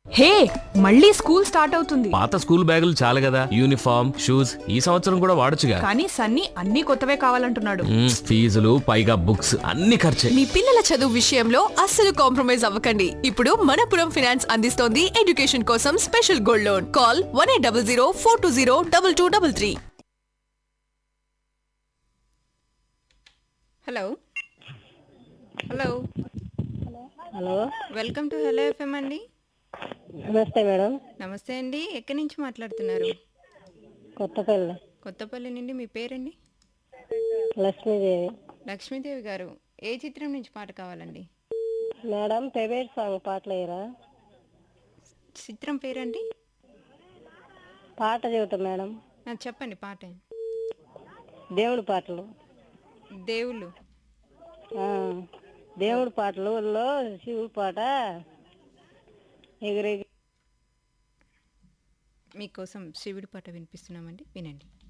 హే మళ్ళీ school start అవుతుంది పాత స్కూల్ బ్యాగులు చాలు కదా యూనిఫామ్ షూస్ ఈ సంవత్సరం కూడా వాడొచ్చుగా కానీ సన్నీ అన్ని కొత్తవే కావాలంటున్నాడు మ్మ్, ఫీజులు పైగా బుక్స్ అన్ని ఖర్చే మీ పిల్లల చదువు విషయంలో అస్సలు కాంప్రమైజ్ అవ్వకండి ఇప్పుడు మనపురం ఫినాన్స్ అందిస్తోంది ఎడ్యుకేషన్ కోసం special gold loan call one eight double zero four two zero double two double three hello hello hello welcome to hello FM అండి నమస్తే మేడం నమస్తే అండి ఎక్కడి నుంచి మాట్లాడుతున్నారు కొత్తపల్లి కొత్తపల్లి నుండి మీ పేరండి లక్ష్మీదేవి లక్ష్మీదేవి గారు ఏ చిత్రం నుంచి పాట కావాలండి మేడం ప్రైవేట్ సాంగ్ పాటలు వేయరా చిత్రం పేరండి పాట చెబుతా మేడం ఆ, చెప్పండి పాట దేవుడి పాటలు దేవుళ్ళు ఆ, దేవుడి పాటలలో శివుడి పాట ఎగిరెగి మీకోసం శివుడి పాట వినిపిస్తున్నామండి వినండి